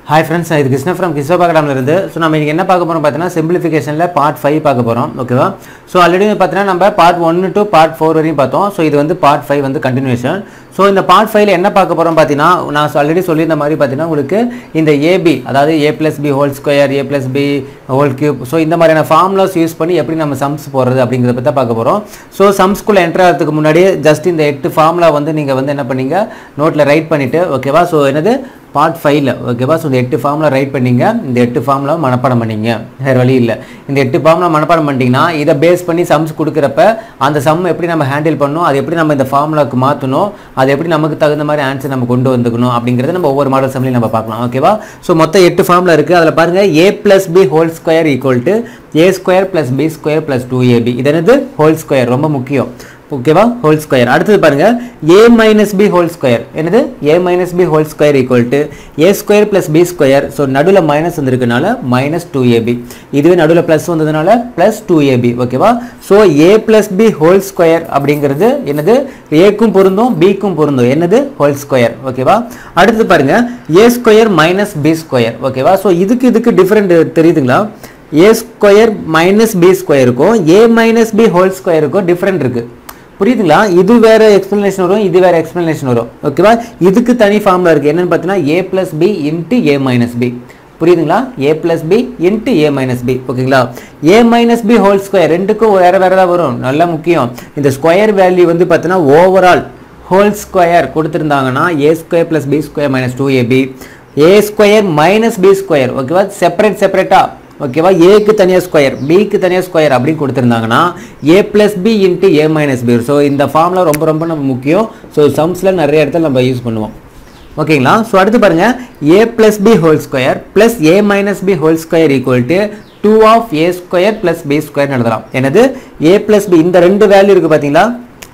hi friends இது Krishna from கிருஷ்ணபாகடாமில் இருந்து so நம்ம இன்றைக்கி என்ன பார்க்க போகிறோம் பார்த்தீங்கன்னா சிம்பிளிஃபிகேஷனில் பார்ட் ஃபைவ் பார்க்க போகிறோம் ஓகேவா ஸோ ஆல்ரெடி பார்த்தீங்கன்னா நம்ம பார்ட் ஒன்று டு பார்ட் ஃபோர் வரையும் பார்த்தோம் ஸோ இது வந்து பார்ட் ஃபைவ் வந்து கண்டினியூஷன் ஸோ இந்த பார்ட் ஃபைவ்ல என்ன பார்க்க போகிறோம் பார்த்தீங்கன்னா நான் ஆல்ரெடி சொல்லியிருந்த மாதிரி பார்த்தீங்கன்னா உங்களுக்கு இந்த ஏபி அதாவது A plus B whole square A plus B whole cube so இந்த மாதிரியான ஃபார்முலாஸ் யூஸ் பண்ணி எப்படி நம்ம சம்ஸ் போடுறது அப்படிங்கிறத பற்றி தான் பார்க்க போகிறோம் ஸோ சம்ஸ்குள்ளே என்ட்ரு ஆகிறதுக்கு முன்னாடியே ஜஸ்ட் இந்த எட்டு ஃபார்முலா வந்து நீங்கள் வந்து என்ன பண்ணீங்க நோட்டில் ரைட் பண்ணிவிட்டு ஓகேவா ஸோ என்னது பார்ட் ஃபைவ்ல ஓகேவா ஸோ இந்த எட்டு ஃபார்முலா ரைட் பண்ணீங்க இந்த எட்டு ஃபார்முலா மனப்பாடம் பண்ணீங்க வேறு வழி இல்லை இந்த எட்டு ஃபார்முலா மனப்பாடம் பண்ணிட்டீங்கன்னா இதை பேஸ் பண்ணி சம்ஸ் கொடுக்குறப்ப அந்த சம் எப்படி நம்ம ஹேண்டில் பண்ணணும் அது எப்படி நம்ம இந்த ஃபார்முலாக்கு மாற்றணும் அது எப்படி நமக்கு தகுந்த மாதிரி ஆன்சர் நம்ம கொண்டு வந்துக்கணும் அப்படிங்கிறத நம்ம ஒவ்வொரு மாடல் சம்லையும் நம்ம பார்க்கலாம் ஓகேவா ஸோ மொத்தம் எட்டு ஃபார்முலா இருக்குது அதில் பாருங்கள் A plus B whole square equal to A square plus B square plus two AB இது என்னது ஹோல் ஸ்கொயர் ரொம்ப முக்கியம் ஓகேவா ஹோல் ஸ்கொயர் அடுத்தது பாருங்க A minus B whole square என்னது A minus B whole square equal to A square plus B square so நடுவில் minus வந்திருக்கனால மைனஸ் டூ ஏபி இதுவே நடுவில் ப்ளஸ் வந்ததுனால ப்ளஸ் டூ ஏபி ஓகேவா so A plus B whole square அப்படிங்கிறது என்னது ஏக்கும் பொருந்தும் பிக்கும் பொருந்தும் என்னது ஹோல் ஸ்கொயர் ஓகேவா அடுத்தது பாருங்க A square minus B square ஓகேவா ஸோ இதுக்கு இதுக்கு டிஃப்ரெண்ட் தெரியுதுங்களா ஏ ஸ்கொயர் மைனஸ் பி ஸ்கொயருக்கும் ஏ மைனஸ் பி ஹோல் ஸ்கொயருக்கும் டிஃப்ரெண்ட் இருக்குது புரியுதுங்களா இது வேற எக்ஸ்பிளனேஷன் வரும் இது வேற எக்ஸ்பிளனேஷன் வரும் ஓகேவா இதுக்கு தனி ஃபார்முலா இருக்கு என்னன்னு பார்த்தீங்கன்னா A plus B into A minus B புரியுதுங்களா A plus B into A minus B ஓகேங்களா A minus B whole square ரெண்டுக்கும் வேற வேற தான் வரும் நல்லா முக்கியம் இந்த ஸ்கொயர் வேல்யூ வந்து பார்த்தீங்கன்னா ஓவரால் ஹோல் ஸ்கொயர் கொடுத்துருந்தாங்கன்னா A square plus B square minus two AB A square minus B square ஓகேவா செப்பரேட் செப்பரேட்டாக ஓகேவா ஏக்கு தனியாக ஸ்கொயர் பிக்கு தனியாக ஸ்கொயர் அப்படின்னு கொடுத்துருந்தாங்கன்னா A plus B into A minus B so இந்த ஃபார்முலா ரொம்ப ரொம்ப நம்ம முக்கியம் ஸோ சம்ஸில் நிறைய இடத்துல நம்ம யூஸ் பண்ணுவோம் ஓகேங்களா ஸோ அடுத்து பாருங்க A plus B whole square plus A minus B whole square equal to two of A square plus B square எழுதலாம் என்னது ஏ பிளஸ் பி இந்த ரெண்டு வேல்யூ இருக்குது பார்த்தீங்களா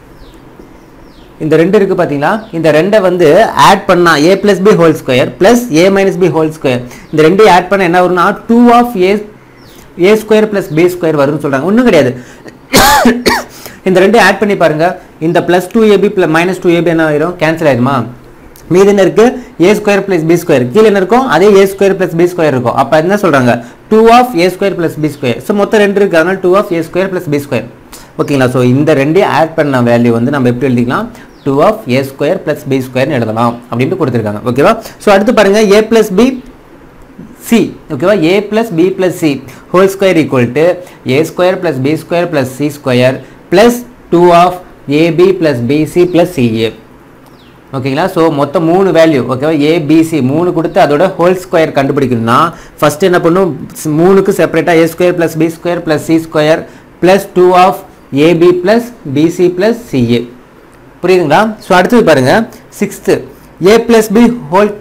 இந்த ரெண்டு இருக்கு பார்த்தீங்களா இந்த ரெண்டை வந்து ஆட் பண்ணா A plus B whole square plus A minus B whole square இந்த ரெண்டையும் ஆட் பண்ண என்ன வரும்னா two of A A square plus B square வரும்னு சொல்றாங்க ஒன்றும் கிடையாது இந்த ரெண்டையும் ஆட் பண்ணி பாருங்க இந்த plus two AB plus minus two AB என்ன ஆயிரும் கேன்சல் ஆயிடுமா மீது என்ன இருக்கு A square plus B square கீழே என்ன இருக்கும் அதே A square plus B square இருக்கும் அப்போ என்ன சொல்றாங்க two of A square plus B square so மொத்தம் ரெண்டு இருக்கு அதனால two of A square plus B square ஓகேங்களா ஸோ இந்த ரெண்டையும் ஆட் பண்ண வேல்யூ வந்து நம்ம எப்படி எழுதிக்கலாம் two of A square plus B ஸ்கொயர்னு எழுதலாம் அப்படின்ட்டு கொடுத்துருக்காங்க ஓகேவா ஸோ அடுத்து பாருங்க ஏ பிளஸ் பி சி ஓகேவா A plus B plus C whole square equal to A square plus B square plus C square plus two of AB plus BC plus CA ஓகேங்களா so மொத்தம் மூணு value ஓகேவா ABC மூணு கொடுத்து அதோட whole square கண்டுபிடிக்கணும்னா first என்ன பண்ணும் மூணுக்கு செப்பரேட்டாக A square plus B square plus C square plus two of AB plus BC plus CA புரியுதுங்களா ஸோ அடுத்தது பாருங்க sixth A plus B whole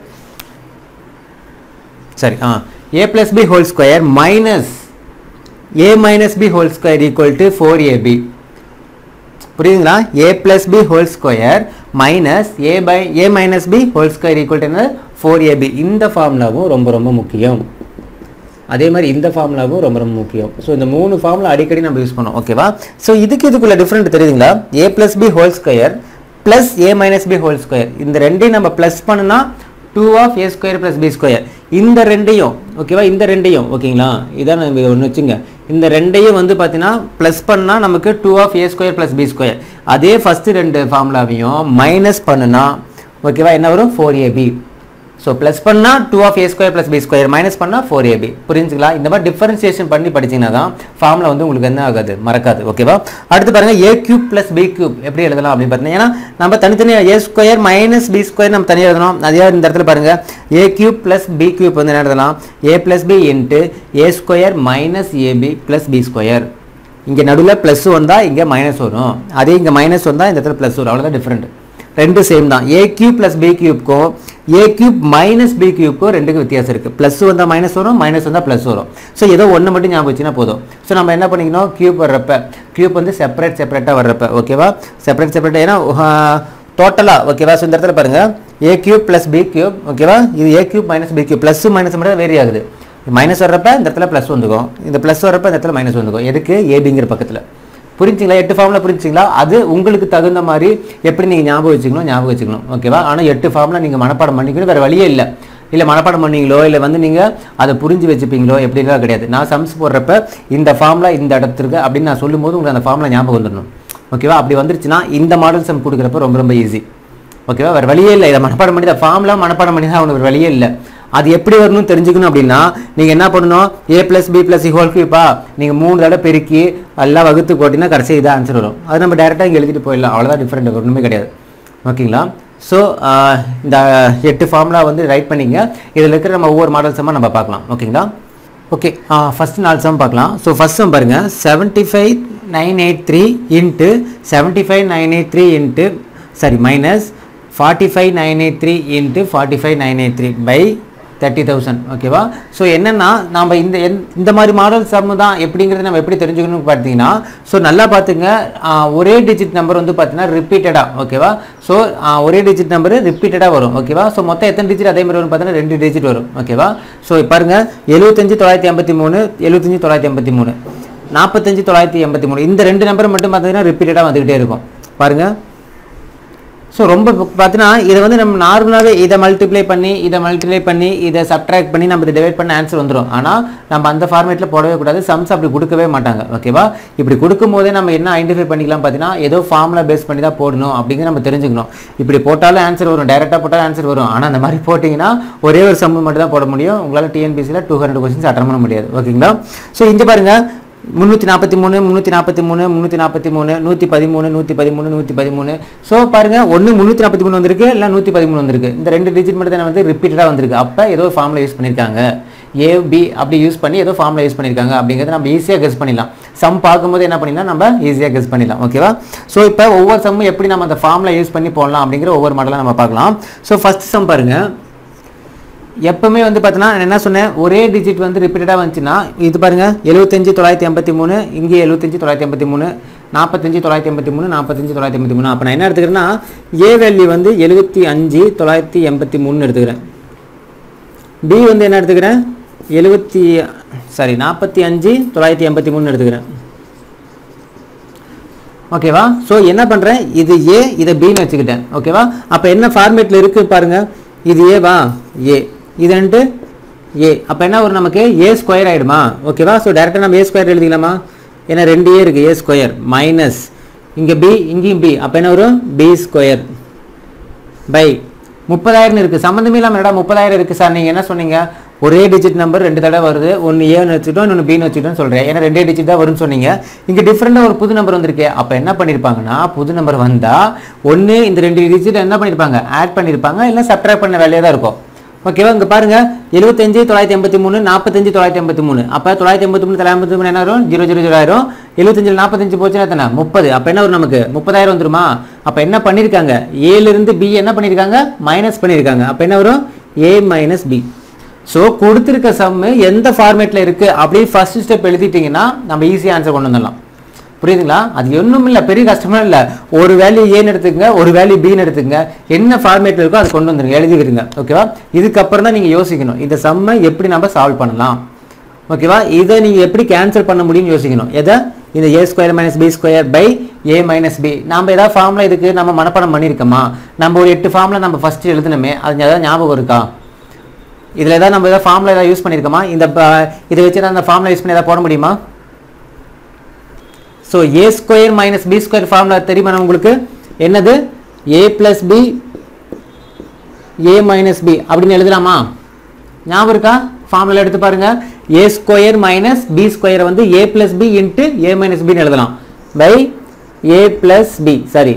சரி ஆ A plus B whole square minus A minus B whole square equal to four AB புரியுதுங்களா A plus B whole square minus A by A minus B whole square equal to four AB இந்த ஃபார்முலாவும் ரொம்ப ரொம்ப முக்கியம் அதே மாதிரி இந்த ஃபார்முலாவும் ரொம்ப ரொம்ப முக்கியம் ஸோ இந்த மூணு ஃபார்முலா அடிக்கடி நம்ம யூஸ் பண்ணோம் ஓகேவா ஸோ இதுக்கு இதுக்குள்ள டிஃப்ரெண்ட் தெரியுதுங்களா A plus B whole square plus A minus B whole square இந்த ரெண்டையும் நம்ம பிளஸ் பண்ணுனா two of A square plus B square இந்த ரெண்டையும் ஓகேவா இந்த ரெண்டையும் ஓகேங்களா இதான் நம்ம ஒன்று வச்சுங்க இந்த ரெண்டையும் வந்து பார்த்தீங்கன்னா ப்ளஸ் பண்ணால் நமக்கு two of A square plus B square அதே ஃபஸ்ட்டு ரெண்டு ஃபார்முலாவையும் மைனஸ் பண்ணுனா ஓகேவா என்ன வரும் ஃபோர் ஏபி ஸோ ப்ளஸ் பண்ணால் two of A square plus B square minus பண்ணால் ஃபோர் ஏபி புரிஞ்சுக்கலாம் இந்த மாதிரி டிஃபரன்சியேஷன் பண்ணி படிச்சிங்கன்னா தான் ஃபார்முலா வந்து உங்களுக்கு என்ன ஆகாது மறக்காது ஓகேவா அடுத்து பாருங்கள் A cube plus B cube எப்படி எழுதலாம் அப்படின்னு பார்த்தீங்கன்னா ஏன்னா நம்ம தனித்தனியாக A square minus B square நம்ம தனியாக எழுதணும் அதே இந்த இடத்துல பாருங்கள் A cube plus B cube வந்து என்ன எழுதலாம் A plus B into A square minus AB plus B square இங்கே நடுவில் ப்ளஸ் வந்தால் இங்கே மைனஸ் வரும் அதே இங்கே மைனஸ் வந்தால் இந்த இடத்துல ப்ளஸ் வரும் அவ்வளோதான் டிஃப்ரெண்ட் ரெண்டு சேம் தான் ஏ கியூப் ப்ளஸ் பி கியூப்க்கும் ஏ கியூப் மைனஸ் பி கியூப்க்கும் ரெண்டுக்கு வித்தியாசம் இருக்குது ப்ளஸ் வந்தால் மைனஸ் வரும் மைனஸ் வந்தால் ப்ளஸ் வரும் ஸோ ஏதோ ஒன்று மட்டும் ஞாபகம் வச்சுன்னா போதும் ஸோ நம்ம என்ன பண்ணிக்கணும் கியூப் வர்றப்ப கியூப் வந்து செப்பரேட் செப்பரேட்டாக வர்றப்ப ஓகேவா செப்பரேட் செப்பரேட்டாக ஏன்னா டோட்டலாக ஓகேவா ஸோ இந்த இடத்துல பாருங்கள் A cube plus B cube ஓகேவா இது A cube minus B cube plus minus மட்டும் வேரி ஆகுது மைனஸ் வர்றப்ப இந்த இடத்துல ப்ளஸ் வந்துக்கும் இந்த ப்ளஸ் வர்றப்ப இந்த இடத்துல மைனஸ் வந்துக்கும் எதுக்கு ஏபிங்கிற பக்கத்தில் புரிஞ்சுங்களா எட்டு ஃபார்முலா புரிஞ்சுங்களா அது உங்களுக்கு தகுந்த மாதிரி எப்படி நீங்கள் ஞாபகம் வச்சுக்கணும் ஞாபகம் வச்சுக்கணும் ஓகேவா ஆனால் எட்டு ஃபார்முலா நீங்கள் மனப்பாடம் பண்ணிக்கணும் வேறு வழியே இல்லை இல்லை மனப்பாடம் பண்ணீங்களோ இல்லை வந்து நீங்கள் அதை புரிஞ்சு வச்சுப்பீங்களோ எப்படிலாம் கிடையாது நான் சம்ஸ் போடுறப்ப இந்த ஃபார்முலா இந்த இடத்துக்கு அப்படின்னு நான் சொல்லும்போது உங்களுக்கு அந்த ஃபார்முலா ஞாபகம் வந்துடணும் ஓகேவா அப்படி வந்துருச்சுன்னா இந்த மாடல் சம் கொடுக்குறப்ப ரொம்ப ரொம்ப ஈஸி ஓகேவா வேறு வழியே இல்லை இதை மனப்பாடம் பண்ணி தான் ஃபார்ம்லாம் மனப்பாடம் பண்ணி தான் அவனுக்கு வழியே இல்லை அது எப்படி வரணும்னு தெரிஞ்சுக்கணும் அப்படின்னா நீங்கள் என்ன பண்ணணும் A plus B plus whole கியூப்பா நீங்கள் மூணு தடவை பெருக்கி எல்லாம் வகுத்து போட்டிங்கன்னா கடைசி இதாக ஆன்சர் வரும் அது நம்ம டேரெக்டாக இங்கே எழுதிட்டு போயிடலாம் அவ்வளோதான் டிஃப்ரெண்ட் ஒன்றுமே கிடையாது ஓகேங்களா ஸோ இந்த எட்டு ஃபார்முலா வந்து ரைட் பண்ணிங்க இதில் இருக்கிற நம்ம ஒவ்வொரு மாடல் சம்மாக நம்ம பார்க்கலாம் ஓகேங்களா ஓகே ஃபஸ்ட் நாலு சம் பார்க்கலாம் ஸோ ஃபஸ்ட் சம் பாருங்கள் seventy five nine eight three into seventy five nine eight three into sorry minus forty five nine eight three into forty five nine eight three by thirty thousand ஓகேவா so என்னென்னா நம்ம இந்த எந்- இந்த மாதிரி model some தான் எப்படிங்கிறத நம்ம எப்படி தெரிஞ்சுக்கணும்னு பார்த்தீங்கன்னா ஸோ நல்லா பார்த்துங்க ஆ, ஒரே டிஜிட் நம்பர் வந்து பார்த்தீங்கன்னா ரிப்பீட்டடாக ஓகேவா ஸோ ஒரே டிஜிட் நம்பர் ரிப்பீட்டடாக வரும் ஓகேவா ஸோ மொத்தம் எத்தனை டிஜிட் அதே மாதிரி வரும் பார்த்தீங்கன்னா ரெண்டு டிஜிட் வரும் ஓகேவா ஸோ பாருங்க எழுபத்தஞ்சு தொள்ளாயிரத்தி எண்பத்தி மூணு எழுபத்தஞ்சு தொள்ளாயிரத்தி எண்பத்தி மூணு நாற்பத்தஞ்சு தொள்ளாயிரத்தி எண்பத்தி மூணு இந்த ரெண்டு நம்பர் மட்டும் பார்த்தீங்கன்னா ரிப்பீட்டடாக வந்துகிட்டே இருக்கும் பாருங்க ஸோ ரொம்ப பார்த்தீங்கன்னா இதை வந்து நம்ம நார்மலாகவே இதை மல்டிப்ளை பண்ணி இதை மல்டிப்ளை பண்ணி இதை சப்ட்ராக்ட் பண்ணி நம்ம இதை டிவைட் பண்ண ஆன்சர் வந்துடும் ஆனால் நம்ம அந்த ஃபார்மேட்டில் போடவே கூடாது சம்ஸ் அப்படி கொடுக்கவே மாட்டாங்க ஓகேவா இப்படி கொடுக்கும் போதே நம்ம என்ன ஐடென்டிஃபை பண்ணிக்கலாம் பார்த்தீங்கன்னா ஏதோ ஃபார்முலா பேஸ் பண்ணி தான் போடணும் அப்படிங்கிறது நம்ம தெரிஞ்சுக்கணும் இப்படி போட்டாலும் ஆன்சர் வரும் டைரெக்டாக போட்டாலும் ஆன்சர் வரும் ஆனால் அந்த மாதிரி போட்டிங்கன்னா ஒரே ஒரு சம் மட்டும் தான் போட முடியும் உங்களால் டிஎன்பிசியில் டூ ஹண்ட்ரட் கொஸ்டின்ஸ் அட்டன் பண்ண முடியாது ஓகேங்களா ஸோ இங்கே பாருங்கள் முந்நூற்றி நாற்பத்தி மூணு முந்நூற்றி நாற்பத்தி மூணு முந்நூற்றி நாற்பத்தி மூணு நூற்றி பதிமூணு நூற்றி பதிமூணு நூற்றி பதிமூணு ஸோ பாருங்கள் ஒன்று முந்நூற்றி நாற்பத்தி மூணு வந்திருக்கு இல்லை நூற்றி பதிமூணு வந்திருக்கு இந்த ரெண்டு டிஜிட் மட்டும் தான் வந்து ரிப்பீட்டடாக வந்திருக்கு அப்போ ஏதோ ஃபார்முலா யூஸ் பண்ணியிருக்காங்க ஏ பி அப்படி யூஸ் பண்ணி ஏதோ ஃபார்முலா யூஸ் பண்ணியிருக்காங்க அப்படிங்கிறத நம்ம ஈஸியாக கெஸ் பண்ணிடலாம் சம் பார்க்கும்போது என்ன பண்ணிடலாம் நம்ம ஈஸியாக கெஸ் பண்ணிடலாம் ஓகேவா ஸோ இப்போ ஒவ்வொரு சம்மும் எப்படி நம்ம அந்த ஃபார்முலா யூஸ் பண்ணி போடலாம் அப்படிங்கிற ஒவ்வொரு மாடலாக நம்ம பார்க்கலாம் ஸோ ஃபஸ்ட் சம் பாருங்கள் எப்பவுமே வந்து பார்த்தீங்கன்னா நான் என்ன சொன்னேன் ஒரே டிஜிட் வந்து ரிப்பீட்டடாக வந்துச்சுன்னா இது பாருங்க எழுபத்தஞ்சு தொள்ளாயிரத்தி எண்பத்தி மூணு இங்கே எழுபத்தஞ்சு தொள்ளாயிரத்தி எண்பத்தி மூணு நாற்பத்தஞ்சு தொள்ளாயிரத்தி எண்பத்தி மூணு நாற்பத்தஞ்சு தொள்ளாயிரத்தி எண்பத்தி மூணு அப்போ நான் என்ன எடுத்துக்கிறேன்னா ஏ வேல்யூ வந்து எழுபத்தி அஞ்சு தொள்ளாயிரத்தி எண்பத்தி மூணுன்னு எடுத்துக்கிறேன் பி வந்து என்ன எடுத்துக்கிறேன் எழுபத்தி சாரி நாற்பத்தி அஞ்சு தொள்ளாயிரத்தி எண்பத்தி மூணு எடுத்துக்கிறேன் ஓகேவா ஸோ என்ன பண்ணுறேன் இது ஏ இதை பின்னு வச்சுக்கிட்டேன் ஓகேவா அப்போ என்ன ஃபார்மேட்டில் இருக்குது பாருங்க இது ஏவா ஏ இது வந்துட்டு ஏ அப்போ என்ன வரும் நமக்கு ஏ ஸ்கொயர் ஆகிடுமா ஓகேவா ஸோ டேரெக்டாக நம்ம ஏ ஸ்கொயர் எழுதிக்கலாமா ஏன்னா ரெண்டு ஏ இருக்குது ஏ ஸ்கொயர் மைனஸ் இங்கே பி இங்கேயும் பி அப்போ என்ன வரும் பி ஸ்கொயர் பை முப்பதாயிரம் இருக்குது சம்மந்தமே இல்லாமல் என்னடா முப்பதாயிரம் இருக்குது சார் நீங்கள் என்ன சொன்னீங்க ஒரே டிஜிட் நம்பர் ரெண்டு தடவை வருது ஒன்று ஏன்னு வச்சுட்டோம் இன்னொன்று பின்னு வச்சுட்டோம்னு சொல்கிறேன் ஏன்னா ரெண்டே டிஜிட் தான் வரும்னு சொன்னீங்க இங்கே டிஃப்ரெண்ட்டாக ஒரு புது நம்பர் வந்திருக்கு அப்போ என்ன பண்ணியிருப்பாங்கன்னா புது நம்பர் வந்தால் ஒன்று இந்த ரெண்டு டிஜிட் என்ன பண்ணியிருப்பாங்க ஆட் பண்ணியிருப்பாங்க இல்லை சப்ட்ராக்ட் பண்ண வேலையாக தான் இருக்கும் ஓகேவா இங்கே பாருங்க எழுபத்தஞ்சு தொள்ளாயிரத்தி எண்பத்தி மூணு நாற்பத்தஞ்சு தொள்ளாயிரத்தி எண்பத்தி மூணு அப்போ தொள்ளாயிரத்தி எண்பத்தி மூணு தொள்ளாயிரத்தி எண்பத்தி மூணு என்ன வரும் ஜீரோ ஜீரோ ஜீரோ ஆயிரும் எழுபத்தஞ்சில் நாற்பத்தஞ்சு போச்சுன்னா எத்தனை முப்பது அப்போ என்ன வரும் நமக்கு முப்பதாயிரம் வந்துருமா அப்போ என்ன பண்ணியிருக்காங்க ஏலேருந்து பி என்ன பண்ணியிருக்காங்க மைனஸ் பண்ணியிருக்காங்க அப்போ என்ன வரும் ஏ மைனஸ் பி ஸோ கொடுத்துருக்க சம்மு எந்த ஃபார்மேட்டில் இருக்குது அப்படி ஃபர்ஸ்ட் ஸ்டெப் எழுதிட்டிங்கன்னா நம்ம ஈஸியாக ஆன்சர் கொண்டு வந்துடலாம் புரியுதுங்களா அது ஒன்றும் இல்லை பெரிய கஷ்டமே இல்லை ஒரு வேல்யூ ஏன்னு எடுத்துக்கங்க ஒரு வேல்யூ பின்னு எடுத்துக்கங்க என்ன ஃபார்மேட்டில் இருக்கோ அதை கொண்டு வந்துருங்க எழுதிக்கிறீங்க ஓகேவா இதுக்கப்புறம் தான் நீங்கள் யோசிக்கணும் இந்த சம்மை எப்படி நம்ம சால்வ் பண்ணலாம் ஓகேவா இதை நீங்கள் எப்படி கேன்சல் பண்ண முடியும்னு யோசிக்கணும் எதை இந்த A square minus B square by A minus B நம்ம ஏதாவது ஃபார்முலா இதுக்கு நம்ம மனப்பாடம் பண்ணியிருக்கோமா நம்ம ஒரு எட்டு ஃபார்முலா நம்ம ஃபஸ்ட்டு எழுதுனோமே அது ஏதாவது ஞாபகம் இருக்கா இதில் ஏதாவது நம்ம ஏதாவது ஃபார்முலா ஏதாவது யூஸ் பண்ணியிருக்கோமா இந்த ப- இதை வச்சு தான் அந்த ஃபார்முலா யூஸ் பண்ணி ஏதாவது போட முடியுமா so A square minus B square formula தெரியுமா உங்களுக்கு என்னது A plus B A minus B அப்படின்னு எழுதலாமா ஞாபகம் இருக்கா ஃபார்முலா எடுத்து பாருங்க ஏ ஸ்கொயர் மைனஸ் பி ஸ்கொயரை வந்து A plus B into A minus பின்னு எழுதலாம் by A plus B sorry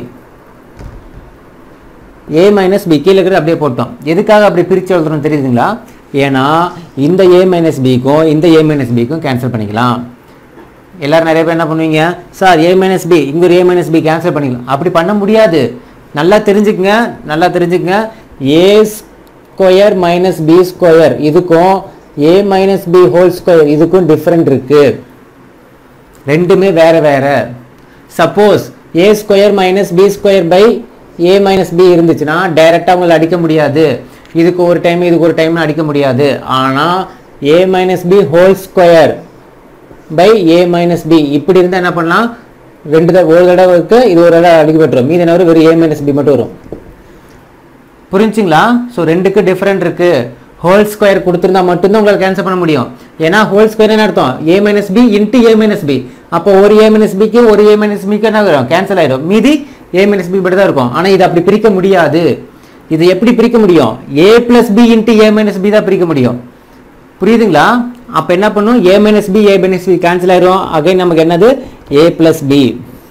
A minus B கீழே இருக்கிறது அப்படியே போட்டோம் எதுக்காக அப்படி பிரித்து எழுதுறோம் தெரியுதுங்களா ஏன்னா இந்த ஏ மைனஸ் பிக்கும் இந்த ஏ மைனஸ் பிக்கும் கேன்சல் பண்ணிக்கலாம் எல்லாரும் நிறைய பேர் என்ன பண்ணுவீங்க சார் ஏ மைனஸ் பி இங்கே ஒரு ஏ மைனஸ் பி கேன்சல் பண்ணிக்கலாம் அப்படி பண்ண முடியாது நல்லா தெரிஞ்சுக்கங்க நல்லா தெரிஞ்சுக்கங்க A square minus B square இதுக்கும் A minus B whole square இதுக்கும் டிஃப்ரெண்ட் இருக்கு ரெண்டுமே வேற வேற suppose A square minus B square by A minus B இருந்துச்சுன்னா டைரெக்டாக உங்களை அடிக்க முடியாது இதுக்கு ஒரு டைம் இதுக்கு ஒரு டைம் அடிக்க முடியாது ஆனால் A minus B whole square by A minus B இப்படி இருந்தால் என்ன பண்ணலாம் ரெண்டு தடவை ஒரு தடவைக்கு இது ஒரு தடவை அடிக்கப்பட்டுரும் மீதி என்ன வரும் வெறும் ஏ மைனஸ் பி மட்டும் வரும் புரிஞ்சுங்களா ஸோ ரெண்டுக்கு டிஃப்ரெண்ட் இருக்கு ஹோல் ஸ்கொயர் கொடுத்துருந்தா மட்டும்தான் உங்களுக்கு கேன்சல் பண்ண முடியும் ஏன்னா ஹோல் ஸ்கொயர் என்ன அர்த்தம் A minus B into A minus B அப்போ ஒரு ஏ மைனஸ் பிக்கு ஒரு ஏ மைனஸ் பிக்கு என்ன வரும் கேன்சல் ஆயிடும் மீதி ஏ மைனஸ் பி மட்டும் தான் இருக்கும் ஆனால் இது அப்படி பிரிக்க முடியாது இது எப்படி பிரிக்க முடியும் A plus B into A minus B தான் பிரிக்க முடியும் புரியுதுங்களா அப்போ என்ன பண்ணும் A minus B A minus B cancel ஆயிரும் அகைன் நமக்கு என்னது ஏ பிளஸ் பி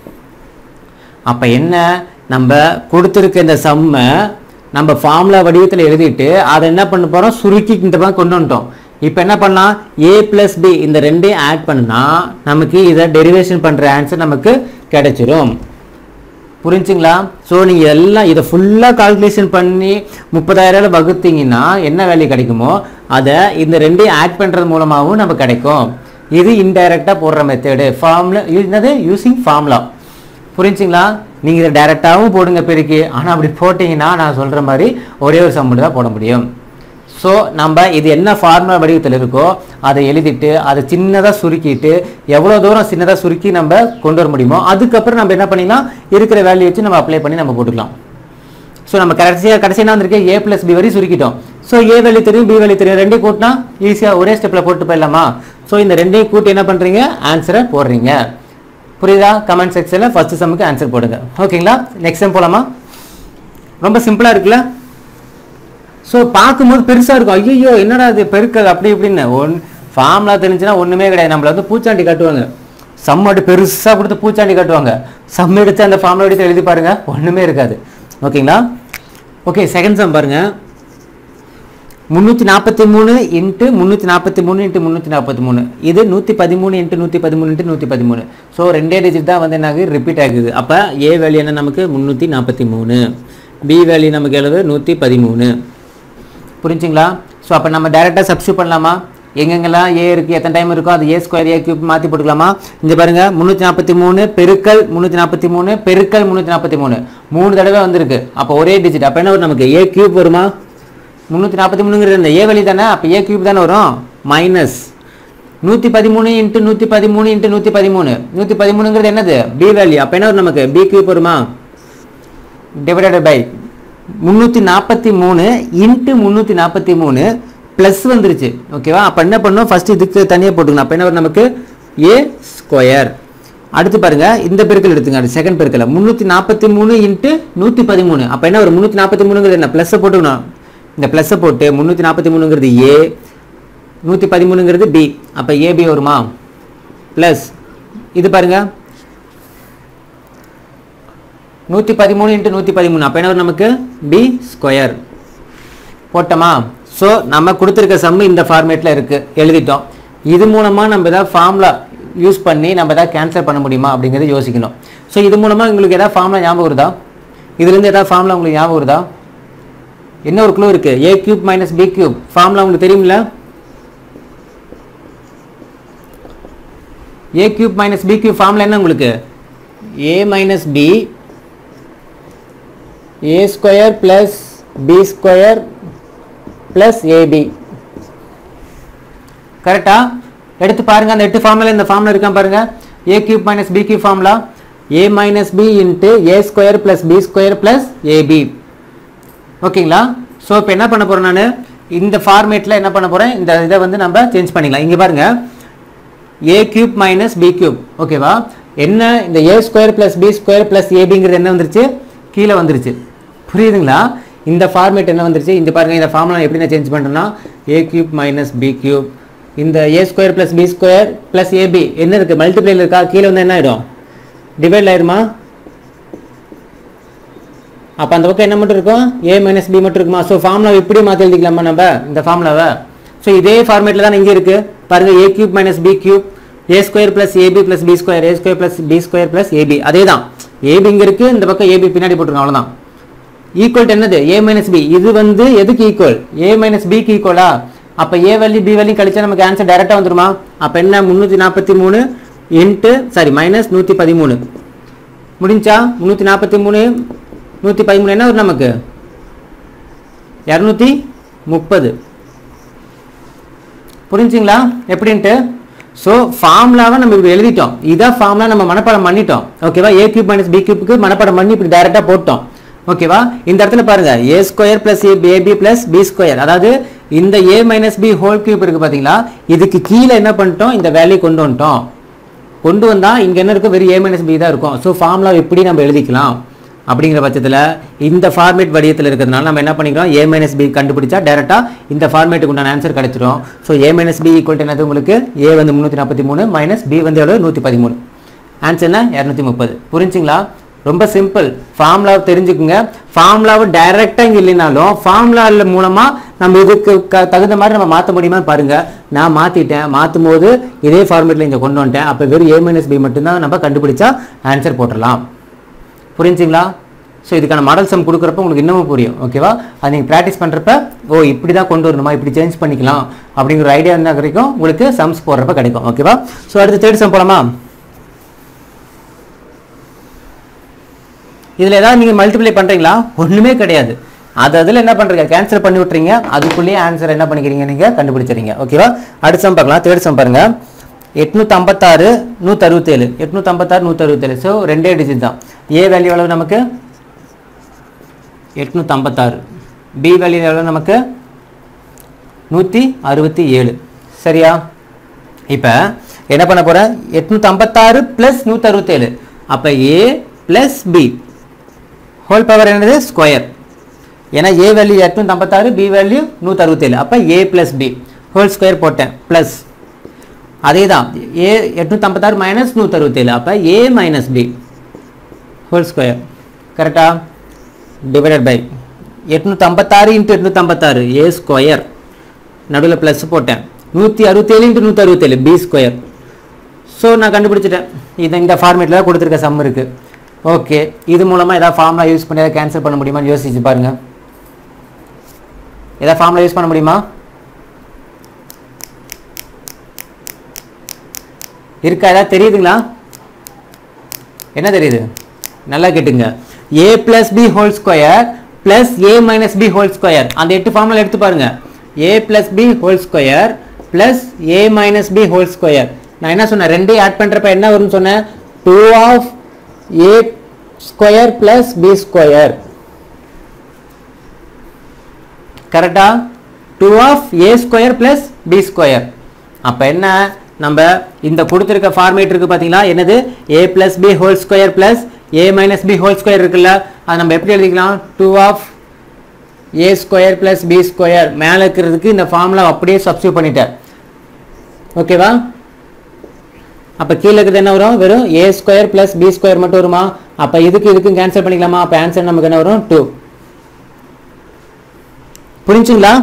அப்போ என்ன நம்ம கொடுத்துருக்க இந்த சம்மை நம்ம ஃபார்முலா வடிவத்தில் எழுதிட்டு அதை என்ன பண்ண போகிறோம் சுருக்கி இந்த பக்கம் கொண்டு வந்துட்டோம் இப்போ என்ன பண்ணலாம் ஏ பிளஸ் பி இந்த ரெண்டையும் ஆட் பண்ணா நமக்கு இதை டெரிவேஷன் பண்ணுற ஆன்சர் நமக்கு கிடைச்சிரும் புரிஞ்சுங்களா ஸோ நீங்கள் எல்லாம் இதை ஃபுல்லாக கால்குலேஷன் பண்ணி முப்பதாயிரம் வகுத்தீங்கன்னா என்ன வேல்யூ கிடைக்குமோ அதை இந்த ரெண்டையும் ஆட் பண்ணுறது மூலமாகவும் நமக்கு கிடைக்கும் இது இன்டைரக்டாக போடுற மெத்தடு ஃபார்முலா என்னது யூசிங் ஃபார்முலா புரிஞ்சுங்களா நீங்கள் இதை டைரெக்டாகவும் போடுங்க பெருக்கி ஆனால் அப்படி போட்டிங்கன்னா நான் சொல்கிற மாதிரி ஒரே ஒரு சம் மட்டும் தான் போட முடியும் ஸோ நம்ம இது என்ன ஃபார்முலா வடிவத்தில் இருக்கோ அதை எழுதிட்டு அதை சின்னதாக சுருக்கிட்டு எவ்வளோ தூரம் சின்னதாக சுருக்கி நம்ம கொண்டு வர முடியுமோ அதுக்கப்புறம் நம்ம என்ன பண்ணிக்கலாம் இருக்கிற வேல்யூ வச்சு நம்ம அப்ளை பண்ணி நம்ம போட்டுக்கலாம் ஸோ நம்ம கடைசியாக கடைசி என்ன வந்திருக்கு ஏ பிளஸ் பி வரை சுருக்கிட்டோம் ஸோ ஏ வேல்யூ தெரியும் பி வேல்யூ தெரியும் ரெண்டையும் கூட்டினா ஈஸியாக ஒரே ஸ்டெப்பில் போட்டு போயிடலாமா ஸோ இந்த ரெண்டையும் கூட்டி என்ன பண்ணுறீங்க ஆன்சரை போடுறீங்க புரியுதா கமெண்ட் செக்ஷனில் ஃபர்ஸ்ட் சம்முக்கு ஆன்சர் போடுங்க ஓகேங்களா நெக்ஸ்ட் டைம் போகலாமா ரொம்ப சிம்பிளாக இருக்குல்ல ஸோ பார்க்கும்போது பெருசாக இருக்கும் ஐயோ என்னடா இது பெருக்கல் அப்படி இப்படின்னு ஒன் ஃபார்ம்லாம் தெரிஞ்சுன்னா ஒன்றுமே கிடையாது நம்மள வந்து பூச்சாண்டி காட்டுவாங்க சம் அப்படி பெருசாக கொடுத்து பூச்சாண்டி காட்டுவாங்க சம் எடுத்து அந்த ஃபார்ம்ல எடுத்து எழுதி பாருங்க ஒன்றுமே இருக்காது ஓகேங்களா ஓகே செகண்ட் சம் பாருங்க முந்நூற்றி நாற்பத்தி மூணு இன்ட்டு முந்நூற்றி நாற்பத்தி மூணு இன்ட்டு முந்நூற்றி நாற்பத்தி மூணு இது நூற்றி பதிமூணு இன்ட்டு நூற்றி பதிமூணு இன்ட்டு நூற்றி பதிமூணு ஸோ ரெண்டே டிஜிட் தான் வந்து என்ன ஆகுது ரிப்பீட் ஆகுது அப்போ ஏ வேல்யூ என்ன நமக்கு முந்நூற்றி நாற்பத்தி மூணு பி வேல்யூ நமக்கு எழுது நூற்றி பதிமூணு புரிஞ்சுங்களா ஸோ அப்போ நம்ம டேரெக்டாக சப்ஸ்டியூட் பண்ணலாமா எங்கெங்கெல்லாம் ஏ இருக்குது எத்தனை டைம் இருக்கோ அது ஏ ஸ்கொயர் ஏ கியூப் மாற்றி போட்டுக்கலாமா இங்கே பாருங்க முந்நூற்றி நாற்பத்தி மூணு பெருக்கல் முந்நூற்றி நாற்பத்தி மூணு பெருக்கல் முந்நூற்றி நாற்பத்தி மூணு மூணு தடவை வந்திருக்கு அப்போ ஒரே டிஜிட் அப்போ என்ன வரும் நமக்கு ஏ கியூப் வருமா முந்நூற்றி நாற்பத்தி மூணுங்கிறது இந்த ஏ வழி தானே அப்போ ஏ கியூப் தானே வரும் மைனஸ் நூற்றி பதிமூணு இன்ட்டு நூற்றி பதிமூணு இன்ட்டு நூற்றி பதிமூணு நூற்றி பதிமூணுங்கிறது என்னது பி வேல்யூ அப்போ என்ன வரும் நமக்கு பி கியூப் வருமா டிவைடட் பை முந்நூற்றி நாற்பத்தி மூணு இன்ட்டு முந்நூற்றி நாற்பத்தி மூணு ப்ளஸ் வந்துருச்சு ஓகேவா அப்போ என்ன பண்ணணும் ஃபர்ஸ்ட் இதுக்கு தனியாக போட்டுக்கணும் அப்போ என்ன வரும் நமக்கு ஏ ஸ்கொயர் அடுத்து பாருங்க இந்த பெருக்கல் எடுத்துங்க அது செகண்ட் பெருக்கல் முந்நூற்றி நாற்பத்தி மூணு இன்ட்டு நூற்றி பதிமூணு அப்போ என்ன வரும் முந்நூற்றி நாற்பத்தி மூணுங்கிறது என்ன ப்ளஸ்ஸை போட்டுக்கணும் இந்த ப்ளஸ்ஸை போட்டு முந்நூற்றி நாற்பத்தி மூணுங்கிறது ஏ நூற்றி பதிமூணுங்கிறது பி அப்போ ஏபி வருமா ப்ளஸ் இது பாருங்க நூற்றி பதிமூணு இன்ட்டு நூற்றி பதிமூணு அப்போ என்ன வரும் நமக்கு பி ஸ்கொயர் போட்டோமா ஸோ நம்ம கொடுத்துருக்க சம்மு இந்த ஃபார்மேட்டில் இருக்குது எழுதிட்டோம் இது மூலமாக நம்ம ஏதாவது ஃபார்முலா யூஸ் பண்ணி நம்ம ஏதாவது கேன்சல் பண்ண முடியுமா அப்படிங்கிறத யோசிக்கணும் ஸோ இது மூலமாக உங்களுக்கு ஏதாவது ஃபார்முலா ஞாபகம் வருதா இதுலேருந்து ஏதாவது ஃபார்முலா உங்களுக்கு ஞாபகம் வருதா என்ன ஒரு க்ளூ இருக்குது A cube minus B cube formula உங்களுக்கு தெரியுமில்ல A cube minus B cube formula என்ன உங்களுக்கு A minus B A square plus B square plus AB கரெக்டா எடுத்து பாருங்க அந்த எட்டு ஃபார்முலா இந்த ஃபார்முலா இருக்கான் பாருங்க A cube minus B cube formula A minus B into A square plus B square plus AB ஓகேங்களா ஸோ இப்போ என்ன பண்ண போகிறேன் நான் இந்த ஃபார்மேட்டில் என்ன பண்ண போகிறேன் இந்த இதை வந்து நம்ம சேஞ்ச் பண்ணிக்கலாம் இங்கே பாருங்க A cube minus B cube ஓகேவா என்ன இந்த A square plus B square plus ஏபிங்கிறது என்ன வந்துருச்சு கீழே வந்துருச்சு புரியுதுங்களா இந்த ஃபார்மேட் என்ன வந்துருச்சு இந்த பாருங்க இந்த ஃபார்முலா எப்படி நான் சேஞ்ச் பண்ணுறேன்னா A cube minus B cube இந்த A square plus B square plus AB என்ன இருக்குது மல்டிப்ளைல இருக்கா கீழே வந்து என்ன ஆகிடும் டிவைட் ஆயிருமா அப்போ அந்த பக்கம் என்ன மட்டும் இருக்கும் ஏ மைனஸ் பி மட்டும் இருக்குமா ஸோ ஃபார்முலா இப்படி மாற்றி எழுதிக்கலாமா நம்ம இந்த ஃபார்முலாவை ஸோ இதே ஃபார்மேட்டில் தான் இங்கே இருக்குது பாருங்கள் A cube minus B cube A square plus AB plus B square A square plus B square plus AB அதே தான் ஏபி இங்கே இருக்குது இந்த பக்கம் ஏபி பின்னாடி போட்டுருக்கோம் அவ்வளோதான் ஈக்குவல் என்னது ஏ மைனஸ் பி இது வந்து எதுக்கு ஈக்குவல் ஏ மைனஸ் பிக்கு ஈக்குவலா அப்போ ஏ வேல்யூ பி வேல்யூ கழிச்சா நமக்கு ஆன்சர் டேரெக்டாக வந்துருமா அப்போ என்ன முந்நூற்றி நாற்பத்தி மூணு இன்ட்டு சாரி மைனஸ் நூற்றி பதிமூணு முடிஞ்சா முந்நூற்றி நாற்பத்தி மூணு நூற்றி பதிமூணு என்ன வரும் நமக்கு இரநூத்தி முப்பது புரிஞ்சுங்களா எப்படின்ட்டு ஸோ ஃபார்முலாவை நம்ம இப்படி எழுதிட்டோம் இதான் ஃபார்முலா நம்ம மனப்பாடம் பண்ணிட்டோம் ஓகேவா ஏ கியூப் மைனஸ் பி கியூப்க்கு மனப்பாடம் பண்ணி இப்படி டைரெக்டாக போட்டோம் ஓகேவா இந்த இடத்துல பாருங்க A square plus AB plus B square அதாவது இந்த A minus B whole cube இருக்கு பார்த்தீங்களா இதுக்கு கீழே என்ன பண்ணிட்டோம் இந்த வேல்யூ கொண்டு வந்துட்டோம் கொண்டு வந்தா இங்க என்ன இருக்கும் வெறும் ஏ மைனஸ் பி தான் இருக்கும் ஸோ ஃபார்முலா எப்படி நம்ம எழுதிக்கலாம் அப்படிங்கிற பட்சத்தில் இந்த ஃபார்மேட் வடிவத்தில் இருக்கிறதுனால நம்ம என்ன பண்ணிக்கிறோம் ஏ மைனஸ் பி கண்டுபிடிச்சா டேரெக்டாக இந்த ஃபார்மேட்டுக்கு உண்டான ஆன்சர் கிடைச்சிரும் so A minus B equal என்னது உங்களுக்கு ஏ வந்து முந்நூற்றி நாற்பத்தி மூணு மைனஸ் பி வந்து எவ்வளோ நூற்றி பதிமூணு ஆன்சர் என்ன இரநூத்தி முப்பது புரிஞ்சுங்களா ரொம்ப சிம்பிள் ஃபார்முலா தெரிஞ்சுக்குங்க ஃபார்முலாவை டைரெக்டாக இங்கே இல்லைனாலும் ஃபார்முலா மூலமாக நம்ம இதுக்கு க- தகுந்த மாதிரி நம்ம மாற்ற முடியுமா பாருங்க நான் மாற்றிட்டேன் மாற்றும் போது இதே ஃபார்மேட்டில் இங்கே கொண்டு வந்துட்டேன் அப்போ வெறும் ஏ மைனஸ் பி மட்டும்தான் நம்ம கண்டுபிடிச்சா ஆன்சர் போட்டுடலாம் புரிஞ்சுங்களா ஸோ இதுக்கான மாடல் சம் கொடுக்குறப்ப உங்களுக்கு இன்னமும் புரியும் ஓகேவா அது நீங்கள் ப்ராக்டிஸ் பண்ணுறப்ப ஓ இப்படி தான் கொண்டு வரணுமா இப்படி சேஞ்ச் பண்ணிக்கலாம் அப்படிங்கிற ஒரு ஐடியா இருந்தால் வரைக்கும் உங்களுக்கு சம்ஸ் போடுறப்ப கிடைக்கும் ஓகேவா ஸோ அடுத்து தேர்ட் சம் போலாமா இதில் ஏதாவது நீங்கள் மல்டிப்ளை பண்ணுறீங்களா ஒன்றுமே கிடையாது அது அதில் என்ன பண்ணுறீங்க கேன்சல் பண்ணி விட்றீங்க அதுக்குள்ளேயே ஆன்சர் என்ன பண்ணிக்கிறீங்க நீங்கள் கண்டுபிடிச்சிறீங்க ஓகேவா அடுத்த சம் பார்க்கலாம் தேர்ட் சம் பாருங்க எட்நூற்றம்பத்தாறு நூற்றறுபத்தேழு எட்நூற்றம்பத்தாறு நூற்றறுபத்தேழு ஸோ ரெண்டே டிஜிட் தான் ஏ வேல்யூ எவ்வளவு நமக்கு எட்நூற்றம்பத்தாறு பி வேல்யூ எவ்வளவு நமக்கு நூற்றி அறுபத்தி ஏழு சரியா இப்போ என்ன பண்ண போகிறேன் எட்நூற்றம்பத்தாறு ப்ளஸ் நூற்றறுபத்தேழு அப்போ A plus B whole power என்னது ஸ்கொயர் ஏன்னா ஏ வேல்யூ எட்நூற்றம்பத்தாறு பி வேல்யூ நூற்றறுபத்தேழு அப்போ A plus B whole square போட்டேன் ப்ளஸ் அதே தான் ஏ எட்நூற்றம்பத்தாறு மைனஸ் நூற்றறுபத்தேழு அப்போ A minus B whole square கரெக்டா டிவைடட் பை எட்நூற்றம்பத்தாறு இன்ட்டு எட்நூற்றம்பத்தாறு ஏ ஸ்கொயர் நடுவில் ப்ளஸ் போட்டேன் நூற்றி அறுபத்தேழு இன்ட்டு நூற்றி அறுபத்தேழு பி ஸ்கொயர் ஸோ நான் கண்டுபிடிச்சிட்டேன் இது இந்த ஃபார்மேட்டில் தான் கொடுத்துருக்க சம் இருக்குது ஓகே இது மூலமாக ஏதாவது ஃபார்முலா யூஸ் பண்ணி ஏதாவது கேன்சல் பண்ண முடியுமான்னு யோசிச்சு பாருங்கள் ஏதாவது ஃபார்முலா யூஸ் பண்ண முடியுமா இருக்கா ஏதாவது தெரியுதுங்களா என்ன தெரியுது நல்லா கேட்டுங்க A plus B whole square plus A minus B whole square அந்த எட்டு ஃபார்முலா எடுத்து பாருங்க A plus B whole square plus A minus B whole square நான் என்ன சொன்னேன் ரெண்டையும் ஆட் பண்றப்ப என்ன வரும்னு சொன்னேன் two of A square plus B square கரெக்டா two of A square plus B square அப்போ என்ன நம்ம இந்த கொடுத்துருக்க ஃபார்மேட் இருக்கு பார்த்தீங்களா என்னது A plus B whole square plus A minus B whole square இருக்குல்ல அது நம்ம எப்படி எழுதிக்கலாம் two of A square plus B square மேலே இருக்கிறதுக்கு இந்த ஃபார்முலா அப்படியே சப்ஸ்டியூட் பண்ணிட்டேன் ஓகேவா அப்போ கீழே இருக்கிறது என்ன வரும் வெறும் A square plus B square மட்டும் வருமா அப்போ இதுக்கு இதுக்கும் கேன்சல் பண்ணிக்கலாமா அப்போ ஆன்சர் நமக்கு என்ன வரும் டூ புரிஞ்சுங்களா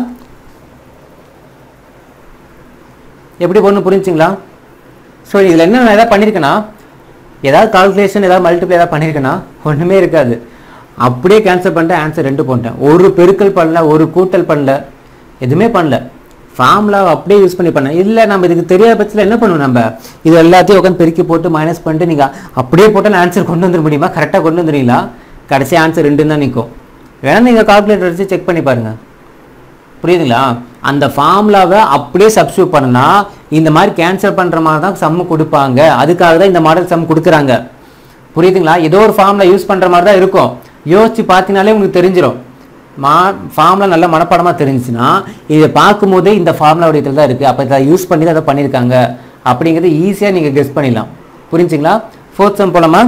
எப்படி பொண்ணு புரிஞ்சுங்களா ஸோ இதில் என்ன நான் ஏதாவது பண்ணியிருக்கேன்னா ஏதாவது கால்குலேஷன் ஏதாவது மல்டிப்ளை ஏதாவது பண்ணியிருக்கேன்னா ஒன்றுமே இருக்காது அப்படியே கேன்சல் பண்ணிட்டு ஆன்சர் ரெண்டு போட்டேன் ஒரு பெருக்கல் பண்ணல ஒரு கூட்டல் பண்ணல எதுவுமே பண்ணல ஃபார்முலா அப்படியே யூஸ் பண்ணி பண்ணேன் இல்லை நம்ம இதுக்கு தெரியாத பட்சத்தில் என்ன பண்ணுவோம் நம்ம இது எல்லாத்தையும் உட்காந்து பெருக்கி போட்டு மைனஸ் பண்ணிட்டு நீங்கள் அப்படியே போட்டால் ஆன்சர் கொண்டு வந்துட முடியுமா கரெக்டாக கொண்டு வந்துடுறீங்களா கடைசி ஆன்சர் ரெண்டு தான் நிற்கும் வேணா நீங்கள் கால்குலேட்டர் வச்சு செக் பண்ணி பாருங்கள் புரியுதுங்களா அந்த ஃபார்முலாவை அப்படியே சப்ஸ்டியூட் பண்ணனா இந்த மாதிரி கேன்சல் பண்ணுற மாதிரி தான் சம்மு கொடுப்பாங்க அதுக்காக தான் இந்த மாடல் சம் கொடுக்குறாங்க புரியுதுங்களா ஏதோ ஒரு ஃபார்முலா யூஸ் பண்ணுற மாதிரி தான் இருக்கும் யோசிச்சு பார்த்தீங்கனாலே உங்களுக்கு தெரிஞ்சிடும் மா ஃபார்முலா நல்ல மனப்பாடமாக தெரிஞ்சுச்சுன்னா இதை பார்க்கும்போதே இந்த ஃபார்முலா வடிவத்தில் தான் இருக்குது அப்போ இதை யூஸ் பண்ணி தான் அதை பண்ணியிருக்காங்க அப்படிங்கிறது ஈஸியாக நீங்கள் கெஸ் பண்ணிடலாம் புரிஞ்சுங்களா ஃபோர்த் சம் போலாமா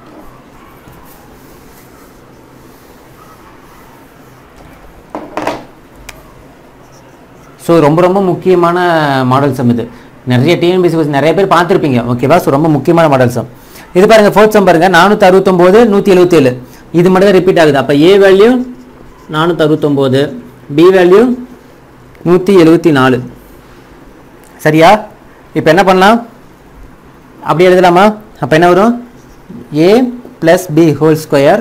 ஸோ ரொம்ப ரொம்ப முக்கியமான மாடல் சம் இது நிறைய டிஎன்பிசி கொஸ்டின் நிறைய பேர் பார்த்துருப்பீங்க ஓகேவா ஸோ ரொம்ப முக்கியமான மாடல் சம் இது பாருங்க ஃபோர்த் சம் பாருங்க நானூற்றி அறுபத்தொம்போது நூற்றி எழுபத்தேழு இது மட்டும் தான் ரிப்பீட் ஆகுது அப்போ ஏ வேல்யூ நானூற்றி அறுபத்தொம்போது பி வேல்யூ நூற்றி எழுபத்தி நாலு சரியா இப்போ என்ன பண்ணலாம் அப்படி எழுதலாமா அப்போ என்ன வரும் A plus B whole square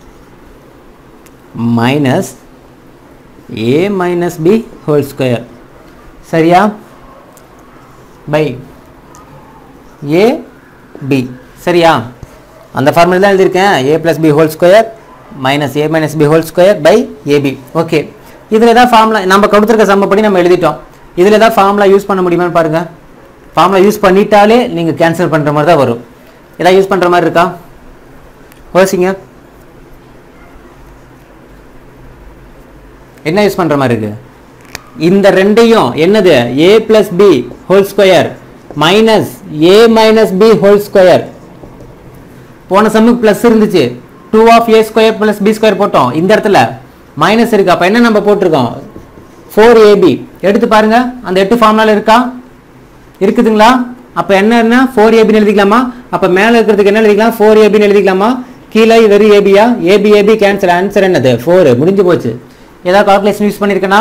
minus A minus B whole square சரியா பை ஏ பி சரியா அந்த ஃபார்முலா தான் எழுதியிருக்கேன் A plus B whole square minus A minus B whole square by AB okay இதில் தான் ஃபார்முலா நம்ம கொடுத்துருக்க சம்மப்படி நம்ம எழுதிட்டோம் இதில் ஏதாவது ஃபார்முலா யூஸ் பண்ண முடியுமான்னு பாருங்கள் ஃபார்முலா யூஸ் பண்ணிட்டாலே நீங்கள் கேன்சல் பண்ணுற மாதிரி தான் வரும் ஏதாவது யூஸ் பண்ணுற மாதிரி இருக்கா யோசிங்க என்ன யூஸ் பண்ணுற மாதிரி இருக்குது இந்த ரெண்டையும் என்னது A plus B whole square minus A minus B whole square போன சம்முக்கு ப்ளஸ் இருந்துச்சு two of A square plus B square போட்டோம் இந்த இடத்துல மைனஸ் இருக்கு அப்போ என்ன நம்ம போட்டிருக்கோம் ஃபோர் ஏபி எடுத்து பாருங்க அந்த எட்டு ஃபார்முலால இருக்கா இருக்குதுங்களா அப்போ என்ன என்ன ஃபோர் ஏபின்னு எழுதிக்கலாமா அப்போ மேலே இருக்கிறதுக்கு என்ன எழுதிக்கலாம் ஃபோர் ஏபின்னு எழுதிக்கலாமா கீழே வெறும் ஏபியா ஏபி ஏபி கேன்சல் ஆன்சர் என்னது ஃபோர் முடிஞ்சு போச்சு ஏதாவது கால்குலேஷன் யூஸ் பண்ணியிருக்கேனா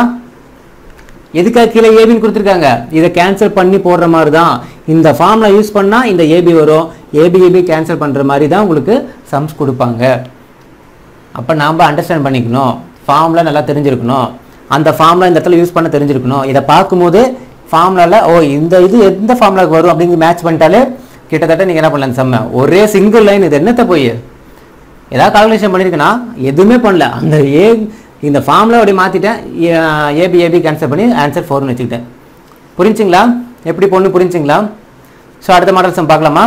எதுக்காக கீழே ஏபின்னு கொடுத்துருக்காங்க இதை கேன்சல் பண்ணி போடுற மாதிரி தான் இந்த ஃபார்ம்ல யூஸ் பண்ணால் இந்த ஏபி வரும் ஏபி ஏபி கேன்சல் பண்ணுற மாதிரி தான் உங்களுக்கு சம்ஸ் கொடுப்பாங்க அப்போ நாம் அண்டர்ஸ்டாண்ட் பண்ணிக்கணும் ஃபார்மில் நல்லா தெரிஞ்சிருக்கணும் அந்த ஃபார்மில் இந்த இடத்துல யூஸ் பண்ண தெரிஞ்சிருக்கணும் இதை பார்க்கும்போது ஃபார்முலாவில் ஓ இந்த இது எந்த ஃபார்முலாக்கு வரும் அப்படிங்கிற மேட்ச் பண்ணிட்டாலே கிட்டத்தட்ட நீங்கள் என்ன பண்ணலாம் செம்ம ஒரே சிங்கிள் லைன் இது என்னத்தை போய் ஏதாவது கால்குலேஷன் பண்ணியிருக்கேன்னா எதுவுமே பண்ணல அந்த ஏ இந்த ஃபார்முலா அப்படி மாற்றிட்டேன் ஏபி ஏபி கேன்சல் பண்ணி ஆன்சர் ஃபோர்னு வச்சுக்கிட்டேன் புரிஞ்சுங்களா எப்படி பொண்ணு புரிஞ்சுங்களா ஸோ அடுத்த மாடல் சம் பார்க்கலாமா